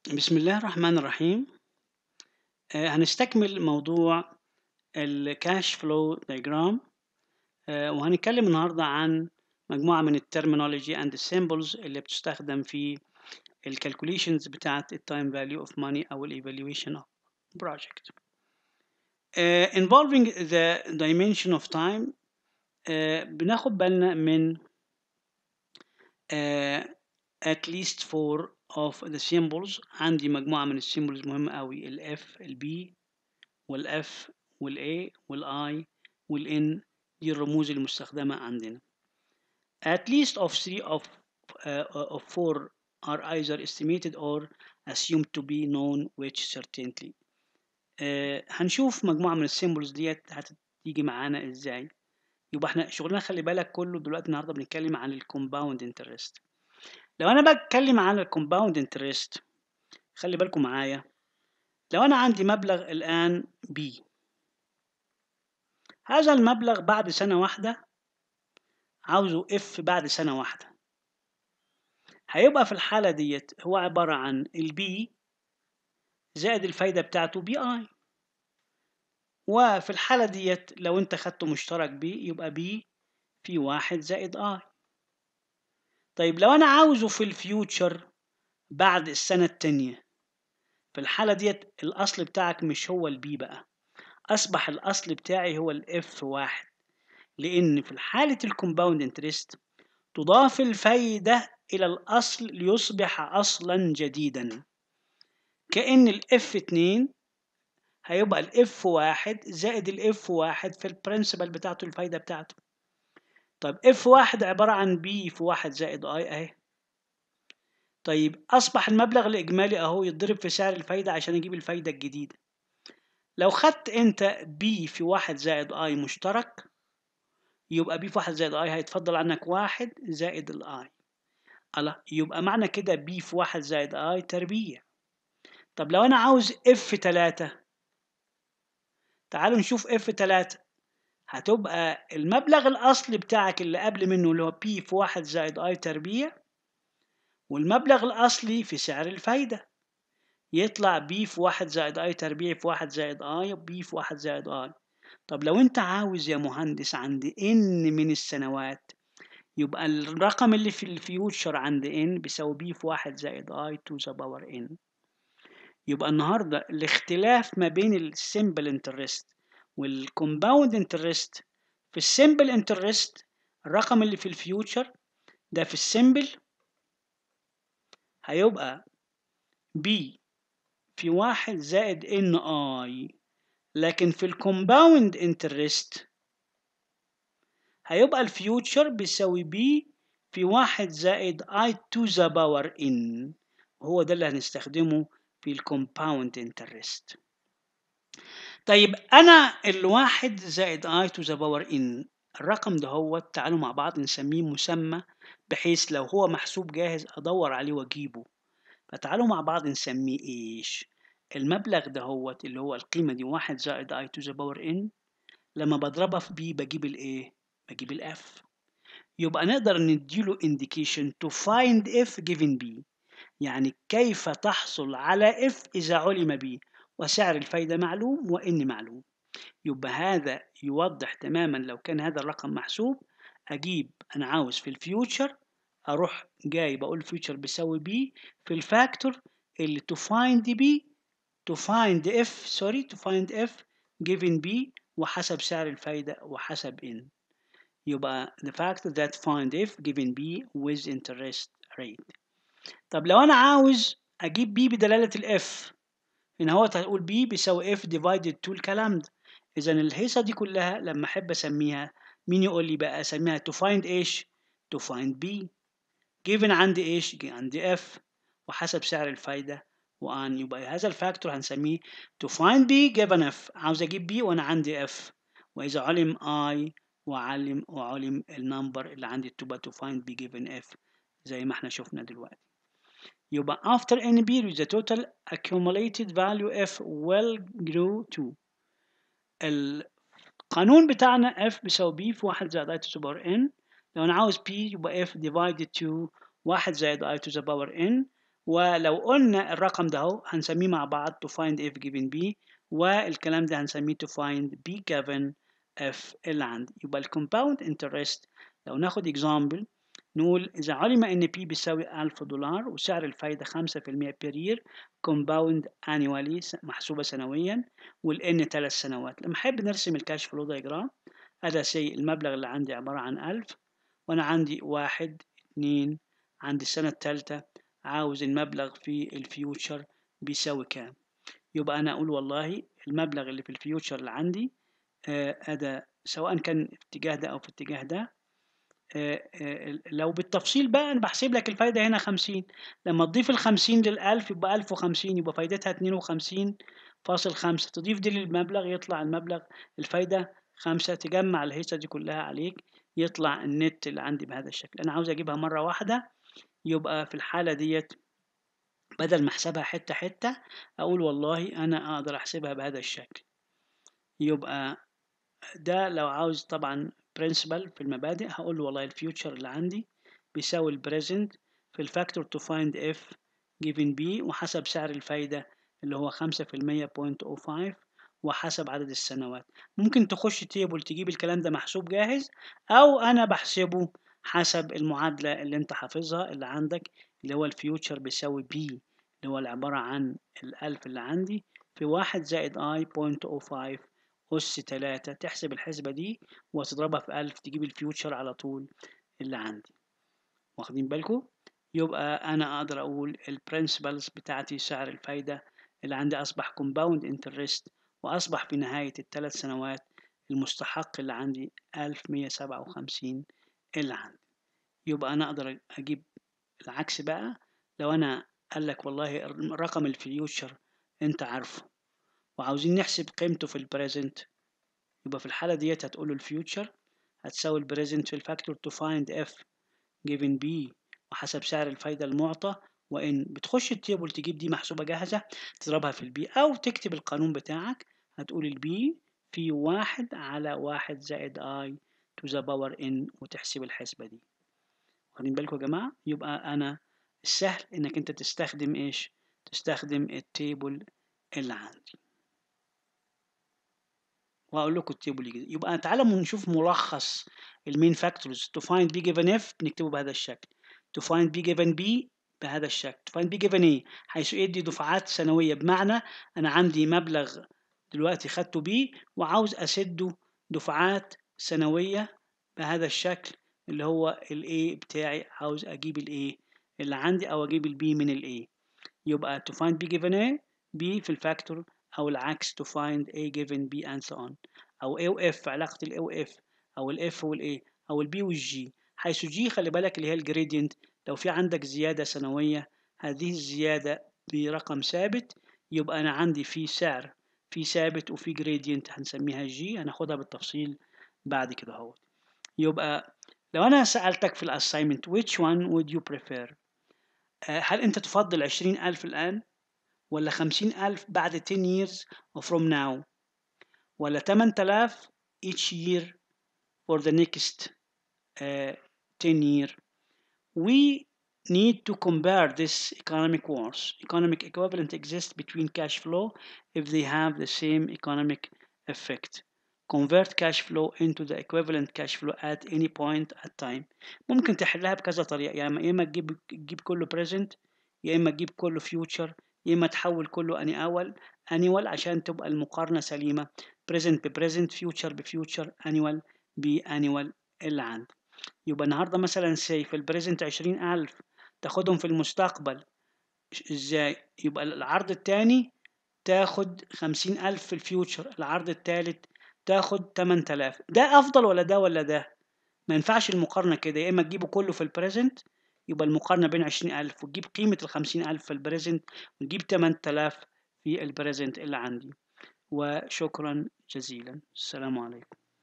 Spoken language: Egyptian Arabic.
بسم الله الرحمن الرحيم آه، هنستكمل موضوع الكاش فلو دايجرام وهنتكلم النهارده عن مجموعة من الترمينولوجي اند السيمبلز اللي بتستخدم في الكالكوليشنز بتاعت التايم فاليو اوف ماني او الايفالويشن اوف بروجكت involving the dimension of time آه، بناخد بالنا من آه، at least four of the symbols عندي مجموعة من السيمبلز مهمة قوي ال F ال B وال F وال A وال I وال N دي الرموز المستخدمة عندنا at least of three of uh, of four are either estimated or assumed to be known which certainly uh, هنشوف مجموعة من السيمبلز ديت هتيجي معانا ازاي يبقى احنا شغلنا خلي بالك كله دلوقتي النهارده بنتكلم عن الكومباوند انترست لو انا بتكلم عن الكومباوند انترست خلي بالكم معايا لو انا عندي مبلغ الان بي هذا المبلغ بعد سنة واحدة عاوزه اف بعد سنة واحدة هيبقى في الحالة ديت هو عبارة عن البي زائد الفايدة بتاعته بي اي وفي الحالة ديت لو انت خدته مشترك بي يبقى بي في واحد زائد اي طيب لو انا عاوزه في الفيوتشر بعد السنة التانية في الحالة ديت الأصل بتاعك مش هو البي بقى أصبح الأصل بتاعي هو الاف واحد لأن في حالة الكومباوند انترست تضاف الفايدة إلى الأصل ليصبح أصلا جديدا كأن الاف اتنين هيبقى الاف واحد زائد الاف واحد في البرنسبل بتاعته الفايدة بتاعته طيب اف واحد عبارة عن بي في واحد زائد اي اهي طيب أصبح المبلغ الإجمالي أهو يتضرب في سعر الفايدة عشان أجيب الفايدة الجديدة لو خدت أنت بي في واحد زائد اي مشترك يبقى بي في واحد زائد اي هيتفضل عنك واحد زائد الاي الله يبقى معنى كده بي في واحد زائد اي تربيع طب لو أنا عاوز اف تلاتة تعالوا نشوف اف تلاتة هتبقى المبلغ الأصلي بتاعك اللي قبل منه اللي هو بي في واحد زائد اي تربيع والمبلغ الأصلي في سعر الفايدة يطلع بي في واحد زائد اي تربيع في واحد زائد اي بي في واحد زائد اي طب لو انت عاوز يا مهندس عند ان من السنوات يبقى الرقم اللي في الفيوتشر عند ان بيساوي بي في واحد زائد اي تو ذا باور ان يبقى النهارده الاختلاف ما بين السمبل انترست والكومباوند انترست في السمبل انترست الرقم اللي في الفيوتشر ده في السمبل هيبقى بي في واحد زائد ان اي لكن في الكومباوند انترست هيبقى الفيوتشر بيساوي بي في واحد زائد اي تو ذا باور ان هو ده اللي هنستخدمه في الكومباوند انترست طيب انا الواحد زائد اي تو ذا باور ان الرقم ده هو تعالوا مع بعض نسميه مسمى بحيث لو هو محسوب جاهز ادور عليه واجيبه فتعالوا مع بعض نسميه ايش المبلغ ده هو اللي هو القيمة دي واحد زائد اي تو ذا باور ان لما بضربها في بي بجيب الايه بجيب الاف يبقى نقدر نديله indication to find f given b يعني كيف تحصل على f إذا علم b وسعر الفايدة معلوم وإن معلوم يبقى هذا يوضح تماما لو كان هذا الرقم محسوب أجيب أنا عاوز في الفيوتشر أروح جاي بقول الفيوتشر بيساوي b في الفاكتور اللي to find b to find f sorry to find f given b وحسب سعر الفايدة وحسب n يبقى the factor that find f given b with interest rate طب لو أنا عاوز أجيب b بدلالة الاف هنا هو هتقول b بيساوي f divided 2 الكلام ده إذا الهيصة دي كلها لما أحب أسميها مين يقول لي بقى أسميها to find إيش to find b given عندي إيش عندي f وحسب سعر الفايدة وان يبقى هذا الفاكتور هنسميه to find b given f عاوز اجيب b وانا عندي f واذا علم i وعلم وعلم النمبر اللي عندي تبقى to find b given f زي ما احنا شفنا دلوقتي يبقى after n period the total accumulated value f will grow to القانون بتاعنا f بيساوي b في 1 زائد i to the power n لو انا عاوز p يبقى f divided to 1 زائد i to the power n ولو قلنا الرقم ده اهو هنسميه مع بعض to find f given b والكلام ده هنسميه to find b given f اللي عندي يبقى الكومباوند انترست لو ناخد example نقول إذا علم إن P بيساوي 1000 دولار وسعر الفايدة 5% per year compound annually محسوبة سنويا والN 3 سنوات لما أحب نرسم الكاش فلو دايجرام أدا سي المبلغ اللي عندي عبارة عن 1000 وأنا عندي واحد اتنين عندي السنة التالتة عاوز المبلغ في الفيوتشر بيساوي كام يبقى أنا أقول والله المبلغ اللي في الفيوتشر اللي عندي أدا سواء كان في اتجاه ده أو في اتجاه ده لو بالتفصيل بقى انا بحسب لك الفايده هنا 50 لما تضيف ال 50 لل 1000 يبقى 1050 يبقى فايدتها 52.5 تضيف دي للمبلغ يطلع المبلغ الفايده 5 تجمع الهيصه دي كلها عليك يطلع النت اللي عندي بهذا الشكل انا عاوز اجيبها مره واحده يبقى في الحاله ديت بدل ما احسبها حته حته اقول والله انا اقدر احسبها بهذا الشكل يبقى ده لو عاوز طبعا برنسبل في المبادئ هقول له والله الفيوتشر اللي عندي بيساوي البريزنت في الفاكتور تو فايند اف جيفن بي وحسب سعر الفايدة اللي هو خمسة في المية بوينت او فايف وحسب عدد السنوات ممكن تخش تيبل تجيب الكلام ده محسوب جاهز او انا بحسبه حسب المعادلة اللي انت حافظها اللي عندك اللي هو الفيوتشر بيساوي بي اللي هو عبارة عن الألف اللي عندي في واحد زائد اي بوينت او فايف أس تلاتة تحسب الحسبة دي وتضربها في ألف تجيب الفيوتشر على طول اللي عندي واخدين بالكم يبقى أنا أقدر أقول البرنسبلز بتاعتي سعر الفايدة اللي عندي أصبح كومباوند انترست وأصبح في نهاية الثلاث سنوات المستحق اللي عندي ألف مية سبعة وخمسين اللي عندي يبقى أنا أقدر أجيب العكس بقى لو أنا قال لك والله رقم الفيوتشر أنت عارفه وعاوزين نحسب قيمته في البريزنت يبقى في الحالة ديت هتقول له الفيوتشر هتساوي البريزنت في الفاكتور تو فايند اف given b وحسب سعر الفايدة المعطى وإن بتخش التيبل تجيب دي محسوبة جاهزة تضربها في البي أو تكتب القانون بتاعك هتقول البي في واحد على واحد زائد اي تو ذا باور ان وتحسب الحسبة دي واخدين بالكم يا جماعة يبقى أنا السهل إنك أنت تستخدم إيش تستخدم التيبل اللي عندي وهقول لكم التيبل يجي يبقى تعالوا نشوف ملخص المين فاكتورز تو فايند بي جيفن اف بنكتبه بهذا الشكل تو فايند بي جيفن بي بهذا الشكل تو فايند بي جيفن ايه حيث يدي دفعات سنويه بمعنى انا عندي مبلغ دلوقتي خدته بي وعاوز اسده دفعات سنويه بهذا الشكل اللي هو الاي بتاعي عاوز اجيب الايه اللي عندي او اجيب البي من الايه يبقى to find b given a b في الفاكتور او العكس to find a given b and so on او a و f علاقة ال a و f او ال f وال a او ال b وال g حيث g خلي بالك اللي هي الجريدينت لو في عندك زيادة سنوية هذه الزيادة برقم ثابت يبقى انا عندي في سعر في ثابت وفي جريدينت هنسميها g هناخدها بالتفصيل بعد كده اهو يبقى لو انا سألتك في الاساينمنت which one would you prefer هل انت تفضل عشرين ألف الآن ولا خمسين ألف بعد 10 years from now ولا 8000 each year for the next uh, 10 year we need to compare this economic wars economic equivalent exists between cash flow if they have the same economic effect convert cash flow into the equivalent cash flow at any point at time ممكن تحلها بكذا طريقة يعني يا إما تجيب تجيب كله present يا إما تجيب كله future يا إما تحول كله annual annual عشان تبقى المقارنة سليمة present ب present future ب future annual ب annual اللي عندي يبقى النهاردة مثلا سي في البريزنت عشرين ألف تاخدهم في المستقبل ازاي يبقى العرض التاني تاخد خمسين ألف في الفيوتشر العرض التالت تاخد 8000 ده افضل ولا ده ولا ده ما ينفعش المقارنه كده يا اما تجيبه كله في البريزنت يبقى المقارنه بين 20000 وتجيب قيمه ال 50000 في البريزنت وتجيب 8000 في البريزنت اللي عندي وشكرا جزيلا السلام عليكم